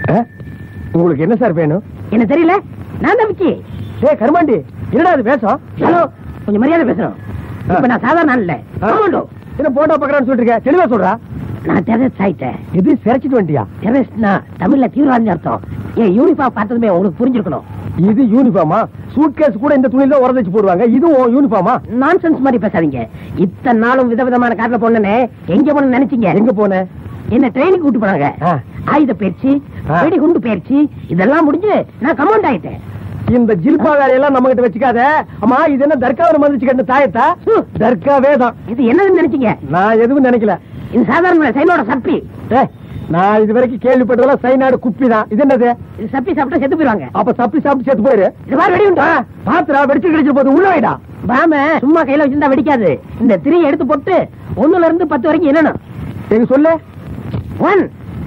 உங்களுக்கு என்ன சார் வேணும் என்ன தெரியல நான் தான் விக்கி ஏ கருமாண்டி என்னடா அது பேசும் ஹலோ கொஞ்சம் மரியாதை பேசணும் இப்ப நான் சாதாரண ஆள் இல்ல கமாண்டோ என்ன போட்டோ பாக்குறான்னு சொல்லிட்டு தெளிவா சொல்றா நான் டெரரிஸ்ட் ஆயிட்டேன் இது சிறைச்சிட்டு வந்துட்டியா டெரரிஸ்ட்னா தமிழ்ல தீவிரவாதி அர்த்தம் என் யூனிஃபார்ம் பார்த்ததுமே உங்களுக்கு புரிஞ்சிருக்கணும் இது யூனிஃபார்மா சூட்கேஸ் கூட இந்த துணியில உரதச்சு போடுவாங்க இதுவும் யூனிஃபார்மா நான்சென்ஸ் மாதிரி பேசாதீங்க இத்தனை நாளும் விதவிதமான காரில் போனே எங்க போன நினைச்சீங்க எங்க போன என்ன ட்ரைனிங் கூட்டு போனாங்க ஆ. ஆயுத பயிற்சி ஆ. வெடிகுண்டு பயிற்சி இதெல்லாம் முடிஞ்சு நான் கமாண்ட் ஆயிட்டேன் இந்த ஜில்பா வேலையெல்லாம் நம்ம கிட்ட வச்சுக்காத அம்மா இது என்ன தர்காவில மதிச்சு கட்ட தாயத்தா தர்காவே தான் இது என்னதுன்னு நினைச்சீங்க நான் எதுவும் நினைக்கல இது சாதாரண சைனோட சப்பி ஏய், நான் இது வரைக்கும் கேள்விப்பட்டதெல்லாம் சைனாடு குப்பி தான் இது என்னது இது சப்பி சாப்பிட்டா செத்து போயிருவாங்க அப்ப சப்பி சாப்பிட்டு செத்து போயிரு இது மாதிரி வெடி உண்டா பாத்துரா வெடிச்சு கிடைச்சு போது உள்ள வைடா பாம சும்மா கையில வச்சிருந்தா வெடிக்காது இந்த திரியை எடுத்து போட்டு ஒண்ணுல இருந்து பத்து வரைக்கும் என்னணும் எங்க சொல்லு ஒன்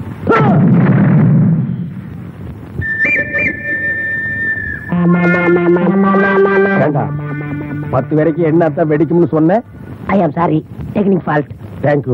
வேண்டாம் பத்து வரைக்கும் என்னத்தான் வெடிக்கும்னு சொன்னேன் I am sorry technique fault thank you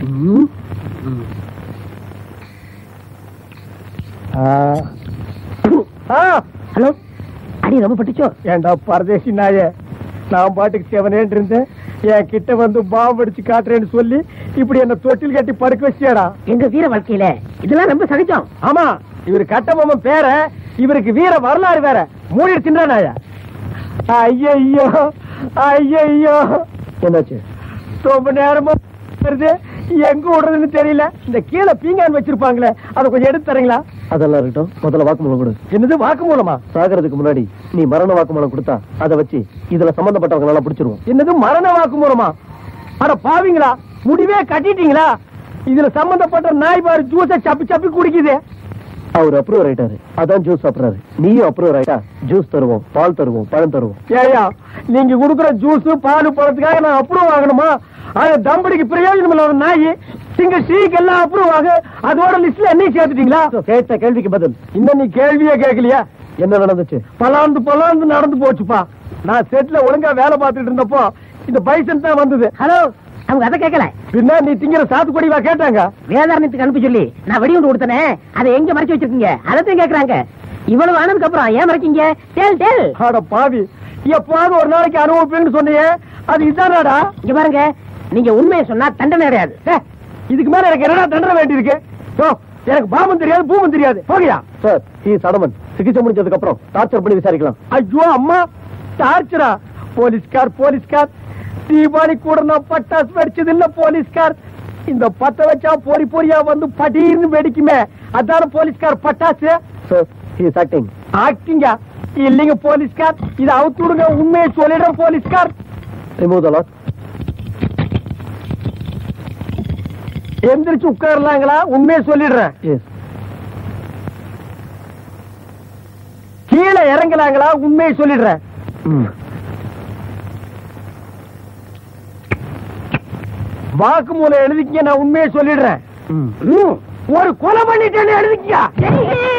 hello அடி ரொம்ப பட்டுச்சோ ஏண்டா பரதேசி நாயே நான் பாட்டுக்கு செவனேன்னு இருந்தேன் என் கிட்ட வந்து பாம்பு அடிச்சு காட்டுறேன்னு சொல்லி இப்படி என்ன தொட்டில் கட்டி படுக்க வச்சியாடா எங்க வீர வாழ்க்கையில இதெல்லாம் ரொம்ப சகஜம் ஆமா இவர் கட்டபொம்மன் பேர இவருக்கு வீர வரலாறு வேற மூடி தின்றா நாயா ஐயோ ஐயோ என்னாச்சு ரொம்ப நேரமா வருது எங்க விடுறதுன்னு தெரியல இந்த கீழே பீங்கான் வச்சிருப்பாங்களே அதை கொஞ்சம் எடுத்து தரீங்களா அதெல்லாம் இருக்கட்டும் முதல்ல வாக்குமூலம் கொடு என்னது வாக்குமூலமா சாகிறதுக்கு முன்னாடி நீ மரண வாக்குமூலம் கொடுத்தா அதை வச்சு இதுல சம்பந்தப்பட்டவங்க நல்லா பிடிச்சிருவோம் என்னது மரண வாக்குமூலமா அட பாவிங்களா முடிவே கட்டிட்டீங்களா இதுல சம்பந்தப்பட்ட நாய் பாரு ஜூஸ சப்பி சப்பி குடிக்குது அவர் அப்ரூவர் ஆயிட்டாரு அதான் ஜூஸ் சாப்பிடுறாரு நீயும் அப்ரூவர் ஆயிட்டா ஜூஸ் தருவோம் பால் தருவோம் பழம் தருவோம் ஏயா நீங்க கொடுக்குற ஜூஸ் பால் பழத்துக்காக நான் அப்ரூவ் ஆகணுமா அது தம்படிக்கு பிரயோஜனம் இல்லாத நாய் சிங்க ஸ்ரீக்கு எல்லாம் அப்ரூவ் ஆக அதோட லிஸ்ட்ல என்னையும் சேர்த்துட்டீங்களா கேட்ட கேள்விக்கு பதில் இன்னும் நீ கேள்வியே கேட்கலையா என்ன நடந்துச்சு பலாந்து பலாந்து நடந்து போச்சுப்பா நான் செட்ல ஒழுங்கா வேலை பார்த்துட்டு இருந்தப்போ இந்த பைசன் தான் வந்தது ஹலோ அவங்க அதை கேட்கல பின்ன நீ திங்கிற சாத்துக்குடிவா கேட்டாங்க வேதாரணத்துக்கு அனுப்பி சொல்லி நான் வெடிகுண்டு கொடுத்தனே அதை எங்க மறைச்சு வச்சிருக்கீங்க அதைத்தான் கேக்குறாங்க இவ்வளவு ஆனதுக்கு அப்புறம் ஏன் மறைக்கீங்க டேல் டேல் அட பாவி எப்பாவது ஒரு நாளைக்கு அனுபவிப்பேன்னு சொன்னியே அது இதானாடா இங்க பாருங்க நீங்க உண்மையை சொன்னா தண்டனை கிடையாது ஏ, இதுக்கு மேல எனக்கு என்னடா தண்டனை வேண்டியிருக்கு ஓ, எனக்கு பாபம் தெரியாது பூமம் தெரியாது போகையா சார் ஹி சடமன் சிகிச்சை முடிஞ்சதுக்கு அப்புறம் டார்ச்சர் பண்ணி விசாரிக்கலாம் ஐயோ அம்மா டார்ச்சரா போலீஸ்கார் போலீஸ்கார் தீபாவளி கூட நான் பட்டாசு வெடிச்சது இல்ல போலீஸ்கார் இந்த பத்த வச்சா பொறி பொறியா வந்து படீர்னு வெடிக்குமே அதான போலீஸ்கார் பட்டாசு சார் ஹி இஸ் ஆக்டிங் ஆக்டிங்கா இல்லைங்க போலீஸ்கார் இதை அவுத்து விடுங்க உண்மையை சொல்லிடுறேன் போலீஸ்கார் ரிமூவ் த லாக் எந்திரிச்சு உட்காரலாங்களா உண்மையை சொல்லிடுறேன் எஸ் கீழே இறங்கலாங்களா உண்மையை சொல்லிடுறேன் வாக்குமூலம் எழுதிக்க நான் உண்மையை சொல்லிடுறேன் ம், ஒரு கொலை பண்ணிட்டேன்னு எழுதிக்கியா